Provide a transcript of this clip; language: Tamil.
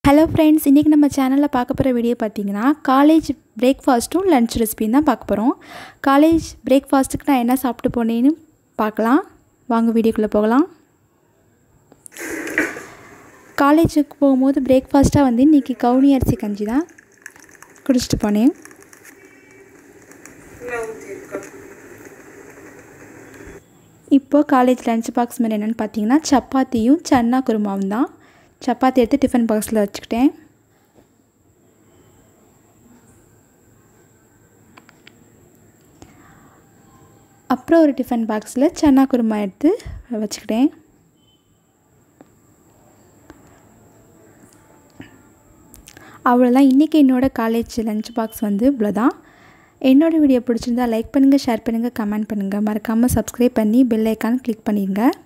ஹலோ ஃப்ரெண்ட்ஸ் இன்றைக்கி நம்ம சேனலில் பார்க்க போகிற வீடியோ பார்த்தீங்கன்னா காலேஜ் பிரேக்ஃபாஸ்ட்டும் லன்ச் ரெசிபியும் தான் பார்க்க போகிறோம் காலேஜ் பிரேக்ஃபாஸ்ட்டுக்கு நான் என்ன சாப்பிட்டு போனேன்னு பார்க்கலாம் வாங்க வீடியோக்குள்ளே போகலாம் காலேஜுக்கு போகும்போது பிரேக்ஃபாஸ்ட்டாக வந்து இன்றைக்கி கவுனி அரிசி கஞ்சி தான் குடிச்சிட்டு போனேன் இப்போது காலேஜ் லஞ்ச் பாக்ஸ் மாதிரி என்னென்னு பார்த்தீங்கன்னா சப்பாத்தியும் சன்னா குருமாவும் தான் சப்பாத்தி எடுத்து டிஃபன் பாக்ஸில் வச்சுக்கிட்டேன் அப்புறம் ஒரு டிஃபன் பாக்ஸில் சன்னா குருமா எடுத்து வச்சுக்கிட்டேன் அவ்வளோதான் இன்றைக்கி என்னோடய காலேஜ் லஞ்ச் பாக்ஸ் வந்து இவ்வளோதான் என்னோடய வீடியோ பிடிச்சிருந்தா லைக் பண்ணுங்கள் ஷேர் பண்ணுங்கள் கமெண்ட் பண்ணுங்கள் மறக்காமல் சப்ஸ்கிரைப் பண்ணி பெல் ஐக்கான் கிளிக் பண்ணிடுங்க